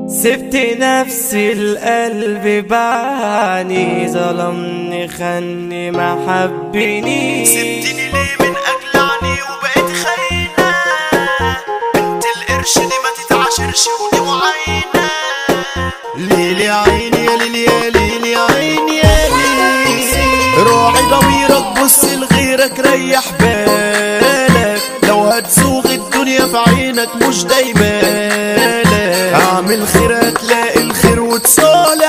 سبت نفسي القلب بعاني ظلمني خاني ما حبني سبتني ليه من اجل عني وبقيت خاينة بنت القرش دي ما تتعاشرش ودي معاينة ليلي يا عيني يا ليلي يا ليلي يا عيني يا ليلي راعي ضميرك بص لغيرك ريح بالك لو هتزوغ الدنيا في عينك مش دايمالك اعمل خير هتلاقي الخير وتصالح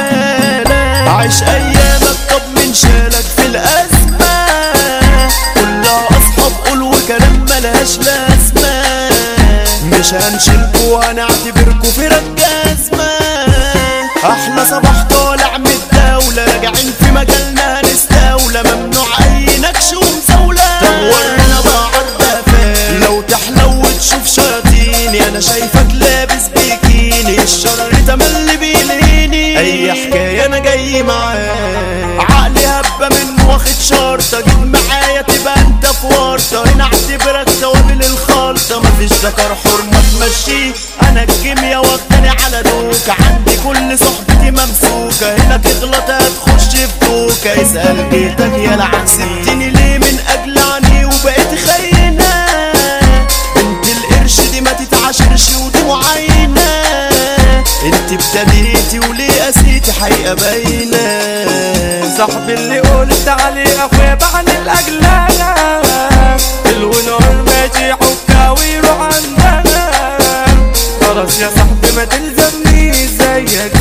حالك عيش ايامك طب من شالك في الازمه كلها اصحاب قول وكلام ملهاش لازمه مش هنشيلكوا وهنعتبركوا فرق جزمه احلى صباح طالع من الدوله راجعين في مجالنا هنستولى ممنوع اي نكش ومزاوله دورنا بقى عالدفان لو تحلو وتشوف شياطيني انا شايفك لابس بيكيني الشر تملي بيلهيني اي حكايه انا جاي معاك عقلي هبه من واخد شرطه جيت معايا تبقى انت في ورطه هنا اعتبرك توابل الخلطه مفيش ذكر حرمه تمشيه انا الكيميا واخداني على دوكه عندي كل صحبتي ممسوكه هنا تغلط هتخش في دوكه اسال بيتك يا لعن سبتني ليه من اجل عني وبقيت خاينه بنت القرش دي ما تتعاشرش ودي معاينه انت ابتديتي وليه قسيتي حقيقه باينه صاحبي اللي قلت عليه اخويا بعن الاجلال الونور ماشي حكا ويروح عندنا خلاص يا صاحبي ما تلزمنيش زيك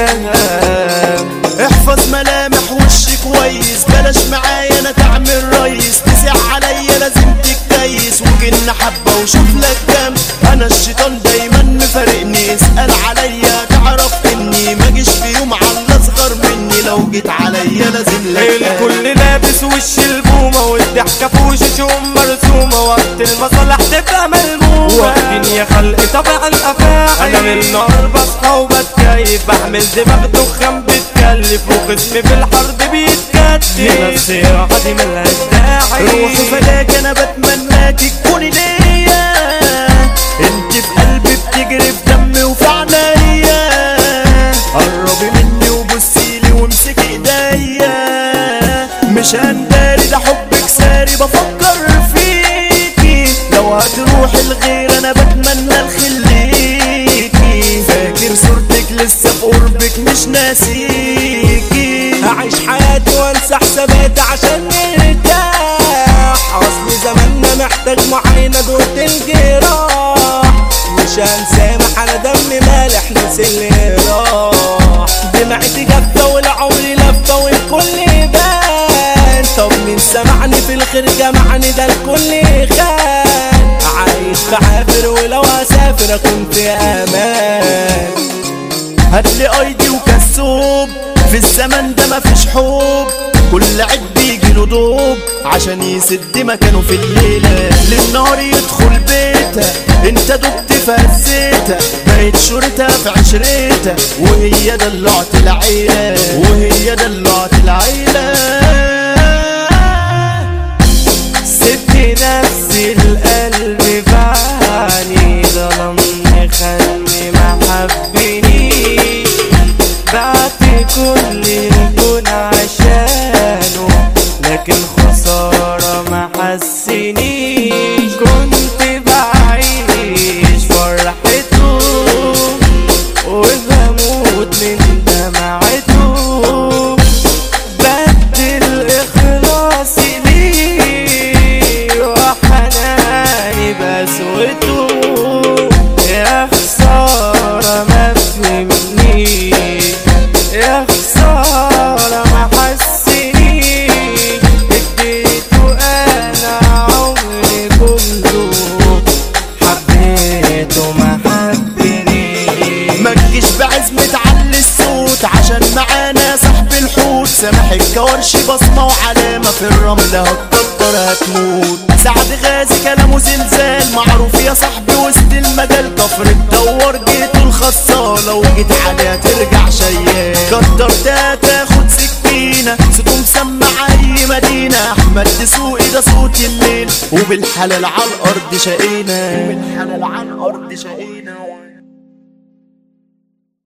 زيها احفظ ملامح وشي كويس بلاش معايا انا تعمل ريس تسع عليا لازم تتكيس وكن حبة وشوف لك كام انا الشيطان دايما مفارقني اسأل عليا تعرف اني ما جيش في يوم على اصغر مني لو جيت عليا لازم لك كام. الكل لابس وش البومة والضحكة في وشوشهم مرسومة وقت المصالح تبقى ملمومة واخدين يا خلق طبع الأفاعي أنا من النهار بصحى وبتكيف بعمل دماغ دخان بتكلف وخصمي في الحرب بيتكتف هنا الصياحة دي ملهاش داعي روحي فداك انا بتمناك تكوني ليا انت في قلبي بتجري في دمي وفي عينيا قربي مني وبصيلي وامسكي ايديا مش هنداري ده حبك ساري بفكر فيكي لو هتروحي الغير انا بتمنى الخير ليكي فاكر صورتك لسه في قربك مش ناسيكي هعيش حياتي وانسى حساباتي عشان نرتاح اصل زماننا محتاج معاينة دوت الجراح مش هنسامح على دم مالح نسي اللي راح دمعتي جافة والعمر لفة والكل بان طب مين سمعني في الخير جمعني ده الكل خان عايش بعافر ولو هسافر اكون في امان هاتلي ايدي وكسوب في الزمن ده مفيش حب كل عيد بيجي له دوب عشان يسد مكانه في الليلة للنار يدخل بيتها انت دبت فزيتها بقيت شرطة في عشرتها وهي دلعت العيلة وهي دلعت العيلة سبت نفسي القلب بعاني ظلمني خلني ما حبني بعت كل الكون عشانه لكن خسارة ما حسنيش كنت بعيش فرحته وبموت من دمعته بدل إخلاصي ليه وحناني بسوته يا خسارة ما فهمنيش يا خسارة ما حسنيش اديته أنا عمري كله حبيته ما حبنيش ما تجيش بعزمة علي الصوت عشان معانا صاحب الحوت سامح الكورش بصمة وعلامة في الرملة هتكتر هتموت سعد غازي كلامه زلزال معروف يا صاحبي وسط المجال كفر الدور جيت الخصالة وجيت عليها ترجع شيال كترتها تاخد سكينة صوته مسمع أي مدينة أحمد دسوقي ده صوت الليل وبالحلال على الأرض شقينا وبالحلال على الأرض شقينا